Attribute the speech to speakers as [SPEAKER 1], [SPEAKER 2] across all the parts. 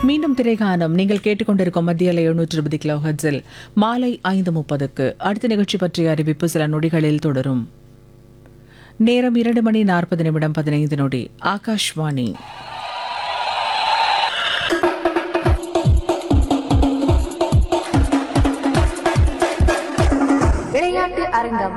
[SPEAKER 1] மீண்டும் திரைகானம் நீங்கள் கேட்டுக்கொண்டிருக்கும் மத்தியில் எழுநூற்று இருபது கிலோ ஹெர்ட்ஸில் மாலை ஐந்து முப்பதுக்கு அடுத்த நிகழ்ச்சி பற்றிய அறிவிப்பு சில நொடிகளில் தொடரும் நேரம் இரண்டு மணி நாற்பது நிமிடம் பதினைந்து நொடி ஆகாஷ்வாணி
[SPEAKER 2] விளையாட்டு அரங்கம்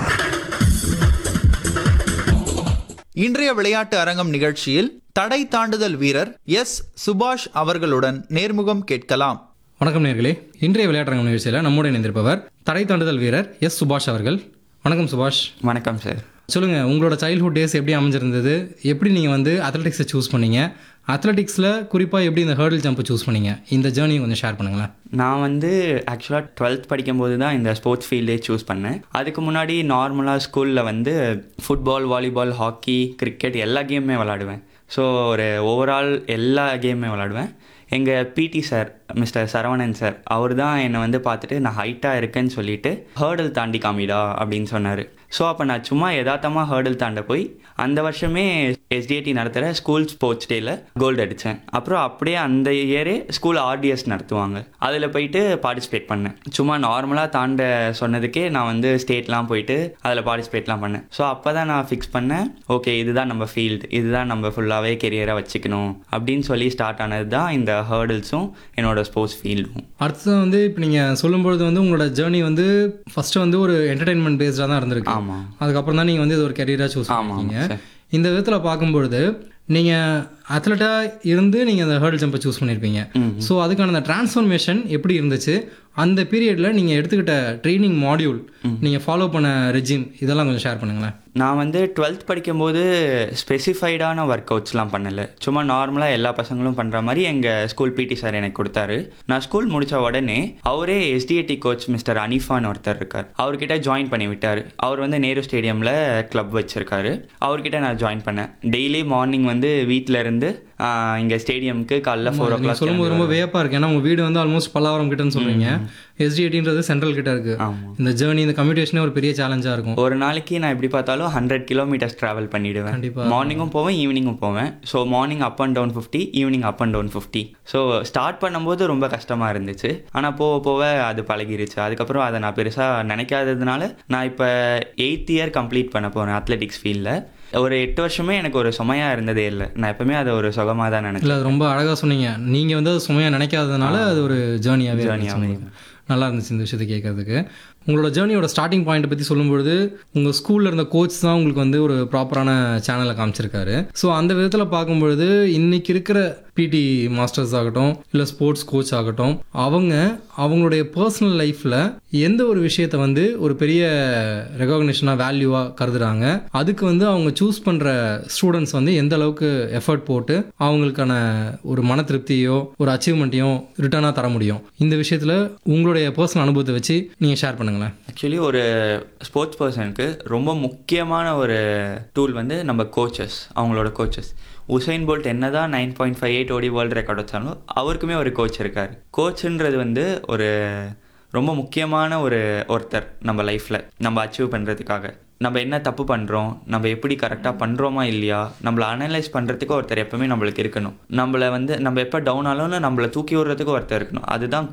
[SPEAKER 3] இன்றைய விளையாட்டு அரங்கம் நிகழ்ச்சியில் தடை தாண்டுதல் வீரர் எஸ் சுபாஷ் அவர்களுடன் நேர்முகம் கேட்கலாம்
[SPEAKER 4] வணக்கம் நேர்களே இன்றைய விளையாட்டரங்கம் நிகழ்ச்சியில் நம்முடன் இணைந்திருப்பவர் தடை தாண்டுதல் வீரர் எஸ் சுபாஷ் அவர்கள் வணக்கம் சுபாஷ்
[SPEAKER 5] வணக்கம் சார்
[SPEAKER 4] சொல்லுங்க உங்களோட சைல்ட்ஹுட் டேஸ் எப்படி அமைஞ்சிருந்தது எப்படி நீங்கள் வந்து அத்லெட்டிக்ஸை சூஸ் பண்ணீங்க அத்லெட்டிக்ஸில் குறிப்பாக எப்படி இந்த ஹேர்டில் ஜம்ப்பை சூஸ் பண்ணீங்க இந்த ஜேர்னியை கொஞ்சம் ஷேர் பண்ணுங்களேன்
[SPEAKER 5] நான் வந்து ஆக்சுவலாக டுவெல்த் படிக்கும்போது தான் இந்த ஸ்போர்ட்ஸ் ஃபீல்டே சூஸ் பண்ணேன் அதுக்கு முன்னாடி நார்மலாக ஸ்கூலில் வந்து ஃபுட்பால் வாலிபால் ஹாக்கி கிரிக்கெட் எல்லா கேமுமே விளாடுவேன் ஸோ ஒரு ஓவரால் எல்லா கேமுமே விளாடுவேன் எங்கள் PT sir mister Saravanan sir அவர் தான் என்னை வந்து பார்த்துட்டு நான் ஹைட்டாக இருக்கேன்னு சொல்லிட்டு ஹேர்டில் தாண்டி காமிடா அப்படின்னு சொன்னார் ஸோ அப்போ நான் சும்மா யதார்த்தமாக ஹேர்டில் தாண்ட போய் அந்த வருஷமே எஸ்டிஏடி நடத்துகிற ஸ்கூல் ஸ்போர்ட்ஸ் டேயில் கோல்டு அடித்தேன் அப்புறம் அப்படியே அந்த இயரே ஸ்கூல் ஆர்டிஎஸ் நடத்துவாங்க அதில் போயிட்டு பார்ட்டிசிபேட் பண்ணேன் சும்மா நார்மலாக தாண்ட சொன்னதுக்கே நான் வந்து ஸ்டேட்லாம் போயிட்டு அதில் பார்ட்டிசிபேட்லாம் பண்ணேன் ஸோ அப்போ தான் நான் ஃபிக்ஸ் பண்ணேன் ஓகே இதுதான் நம்ம ஃபீல்டு இதுதான் நம்ம ஃபுல்லாகவே கெரியராக வச்சுக்கணும் அப்படின்னு சொல்லி ஸ்டார்ட் ஆனது தான் இந்த ஹேர்டில்ஸும் என்னோட ஸ்போர்ட்ஸ் ஃபீல்டும்
[SPEAKER 4] அடுத்தது வந்து இப்போ நீங்கள் சொல்லும்பொழுது வந்து உங்களோட ஜேர்னி வந்து ஃபஸ்ட்டு வந்து ஒரு என்டர்டைன்மெண்ட் பேஸ்டாக தான் இருந்திருக்கு
[SPEAKER 5] ஆமாம்
[SPEAKER 4] அதுக்கப்புறம் தான் நீங்கள் வந்து இது ஒரு கெரியராக சூஸ்
[SPEAKER 5] ஆமாம்,
[SPEAKER 4] பண்ணிருக்கீங்க
[SPEAKER 5] சார்.
[SPEAKER 4] இந்த விதத்தில் பார்க்கும்பொழுது நீங்கள் அத்லெட்டாக இருந்து நீங்கள் அந்த ஹேர்டில் ஜம்பை சூஸ் பண்ணியிருப்பீங்க ஸோ அதுக்கான அந்த டிரான்ஸ்ஃபர்மேஷன் எப்படி இருந்துச்சு அந்த பீரியடில் நீங்கள் எடுத்துக்கிட்ட ட்ரைனிங் மாடியூல் நீங்கள் ஃபாலோ பண்ண ரெஜிம் இதெல்லாம் கொஞ்சம் ஷேர் பண்ணுங்களேன்
[SPEAKER 5] நான் வந்து டுவெல்த் படிக்கும்போது ஸ்பெசிஃபைடான ஒர்க் அவுட்ஸ்லாம் பண்ணலை சும்மா நார்மலாக எல்லா பசங்களும் பண்ணுற மாதிரி எங்கள் ஸ்கூல் பிடி சார் எனக்கு கொடுத்தாரு நான் ஸ்கூல் முடித்த உடனே அவரே எஸ்டிஏடி கோச் மிஸ்டர் அனிஃபான் ஒருத்தர் இருக்கார் அவர்கிட்ட ஜாயின் பண்ணி விட்டார் அவர் வந்து நேரு ஸ்டேடியமில் கிளப் வச்சுருக்காரு அவர்கிட்ட நான் ஜாயின் பண்ணேன் டெய்லி மார்னிங் வந்து வீட்டில் இருந்து இங்கே ஸ்டேடியம்க்கு காலைல ஃபோர் ஓ
[SPEAKER 4] நீங்கள் சொல்லும்போது ரொம்ப வியப்பாக இருக்கு ஏன்னா உங்கள் வீடு வந்து ஆல்மோஸ்ட் பல்லாவரம் கிட்டன்னு சொல்றீங்க எஸ்டிஐடின்றது சென்ட்ரல் கிட்ட இருக்கு
[SPEAKER 5] ஆமாம்
[SPEAKER 4] இந்த ஜேர்னி இந்த கம்யூட்டேஷனே ஒரு பெரிய சேலஞ்சாக இருக்கும்
[SPEAKER 5] ஒரு நாளைக்கு நான் எப்படி பார்த்தாலும் ஹண்ட்ரட் கிலோமீட்டர்ஸ் ட்ராவல் பண்ணிடுவேன்
[SPEAKER 4] கண்டிப்பா.
[SPEAKER 5] மார்னிங்கும் போவேன் ஈவினிங்கும் போவேன் so morning up and down fifty evening up and down fifty so start பண்ணும்போது ரொம்ப கஷ்டமாக இருந்துச்சு ஆனால் போக போக அது பழகிருச்சு அதுக்கப்புறம் அதை நான் பெருசாக நினைக்காததுனால நான் இப்போ எயித் இயர் கம்ப்ளீட் பண்ண போகிறேன் அத்லெட்டிக்ஸ் ஃபீல்டில் ஒரு எட்டு வருஷமே எனக்கு ஒரு சுமையாக இருந்ததே இல்லை நான் எப்பவுமே அதை ஒரு சுகமாக தான் நினச்சேன்
[SPEAKER 4] இல்லை அது ரொம்ப அழகாக சொன்னீங்க நீங்கள் வந்து அது சுமையாக நினைக்காததுனால அது ஒரு ஜேர்னியாகவே
[SPEAKER 5] Journey-ஆவே
[SPEAKER 4] இருந்துச்சு நல்லா இருந்துச்சு இந்த விஷயத்தை கேட்கறதுக்கு உங்களோட ஜேர்னியோட ஸ்டார்டிங் பாயிண்ட்டை பற்றி சொல்லும்பொழுது உங்கள் ஸ்கூலில் இருந்த கோச் தான் உங்களுக்கு வந்து ஒரு ப்ராப்பரான சேனலை காமிச்சிருக்காரு ஸோ அந்த விதத்தில் பார்க்கும்பொழுது இன்னைக்கு இருக்கிற பிடி மாஸ்டர்ஸ் ஆகட்டும் இல்லை ஸ்போர்ட்ஸ் கோச் ஆகட்டும் அவங்க அவங்களுடைய பர்சனல் லைஃப்பில் எந்த ஒரு விஷயத்தை வந்து ஒரு பெரிய ரெகக்னிஷனாக வேல்யூவாக கருதுறாங்க அதுக்கு வந்து அவங்க சூஸ் பண்ணுற ஸ்டூடெண்ட்ஸ் வந்து எந்த அளவுக்கு எஃபர்ட் போட்டு அவங்களுக்கான ஒரு மன திருப்தியோ ஒரு அச்சீவ்மெண்ட்டையும் ரிட்டர்னாக தர முடியும் இந்த விஷயத்தில் உங்களுடைய பர்சனல் அனுபவத்தை வச்சு நீங்கள் ஷேர் பண்ணுங்களேன்
[SPEAKER 5] ஆக்சுவலி ஒரு ஸ்போர்ட்ஸ் பர்சனுக்கு ரொம்ப முக்கியமான ஒரு டூல் வந்து நம்ம கோச்சஸ் அவங்களோட கோச்சஸ் உசைன் போல்ட் என்னதான் நைன் பாயிண்ட் ஃபைவ் எயிட் ஓடி வேர்ல்டு ரெக்கார்ட் வச்சாலும் அவருக்குமே ஒரு கோச் இருக்கார் கோச்சுன்றது வந்து ஒரு ரொம்ப முக்கியமான ஒரு ஒருத்தர் நம்ம லைஃப்பில் நம்ம அச்சீவ் பண்ணுறதுக்காக நம்ம என்ன தப்பு பண்ணுறோம் நம்ம எப்படி கரெக்டாக பண்ணுறோமா இல்லையா நம்மளை அனலைஸ் பண்ணுறதுக்கு ஒருத்தர் எப்பவுமே நம்மளுக்கு இருக்கணும் நம்மளை வந்து நம்ம எப்போ டவுன் ஆனாலும் நம்மளை தூக்கி விடுறதுக்கு ஒருத்தர் இருக்கணும் அதுதான்